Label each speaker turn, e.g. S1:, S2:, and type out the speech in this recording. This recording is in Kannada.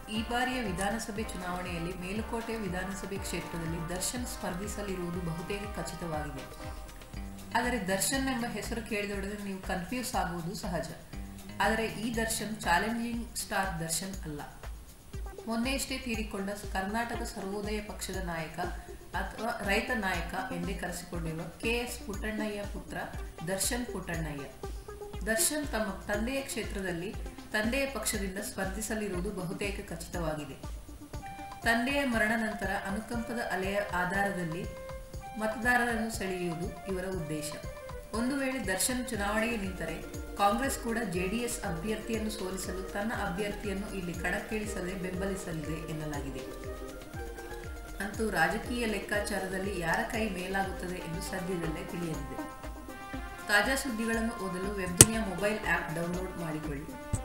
S1: ಈ ಬಾರಿಯ ವಿಧಾನಸಭೆ ಚುನಾವಣೆಯಲ್ಲಿ ಮೇಲುಕೋಟೆ ವಿಧಾನಸಭೆ ಕ್ಷೇತ್ರದಲ್ಲಿ ದರ್ಶನ್ ಸ್ಪರ್ಧಿಸಲಿರುವುದು ಬಹುತೇಕ ಖಚಿತವಾಗಿದೆ ಆದರೆ ದರ್ಶನ್ ಎಂಬ ಹೆಸರು ಕೇಳಿದೊಡನೆ ನೀವು ಕನ್ಫ್ಯೂಸ್ ಆಗುವುದು ಸಹಜ ಆದರೆ ಈ ದರ್ಶನ್ ಚಾಲೆಂಜಿಂಗ್ ಸ್ಟಾರ್ ದರ್ಶನ್ ಅಲ್ಲ ಮೊನ್ನೆಯಷ್ಟೇ ತೀರಿಕೊಂಡ ಕರ್ನಾಟಕ ಸರ್ವೋದಯ ಪಕ್ಷದ ನಾಯಕ ಅಥವಾ ರೈತ ನಾಯಕ ಎಂದೇ ಕರೆಸಿಕೊಂಡಿರುವ ಕೆ ಎಸ್ ಪುಟ್ಟಣ್ಣಯ್ಯ ಪುತ್ರ ದರ್ಶನ್ ಪುಟ್ಟಣ್ಣಯ್ಯ ದರ್ಶನ್ ತಮ್ಮ ತಂದೆಯ ಕ್ಷೇತ್ರದಲ್ಲಿ ತಂದೆಯ ಪಕ್ಷದಿಂದ ಸ್ಪರ್ಧಿಸಲಿರುವುದು ಬಹುತೇಕ ಖಚಿತವಾಗಿದೆ ತಂದೆಯ ಮರಣ ನಂತರ ಅನುಕಂಪದ ಅಲೆಯ ಆಧಾರದಲ್ಲಿ ಮತದಾರರನ್ನು ಸೆಳೆಯುವುದು ಇವರ ಉದ್ದೇಶ ಒಂದು ವೇಳೆ ದರ್ಶನ್ ಚುನಾವಣೆಗೆ ನಿಂತರೆ ಕಾಂಗ್ರೆಸ್ ಕೂಡ ಜೆಡಿಎಸ್ ಅಭ್ಯರ್ಥಿಯನ್ನು ಸೋಲಿಸಲು ತನ್ನ ಅಭ್ಯರ್ಥಿಯನ್ನು ಇಲ್ಲಿ ಕಣಕ್ಕಿಳಿಸದೆ ಬೆಂಬಲಿಸಲಿದೆ ಎನ್ನಲಾಗಿದೆ ಅಂತೂ ರಾಜಕೀಯ ಲೆಕ್ಕಾಚಾರದಲ್ಲಿ ಯಾರ ಕೈ ಮೇಲಾಗುತ್ತದೆ ಎಂದು ಸದ್ಯದಲ್ಲೇ ತಿಳಿಯಲಿದೆ ತಾಜಾ ಸುದ್ದಿಗಳನ್ನು ಓದಲು web Duniya mobile app download ಮಾಡಿಕೊಳ್ಳಿ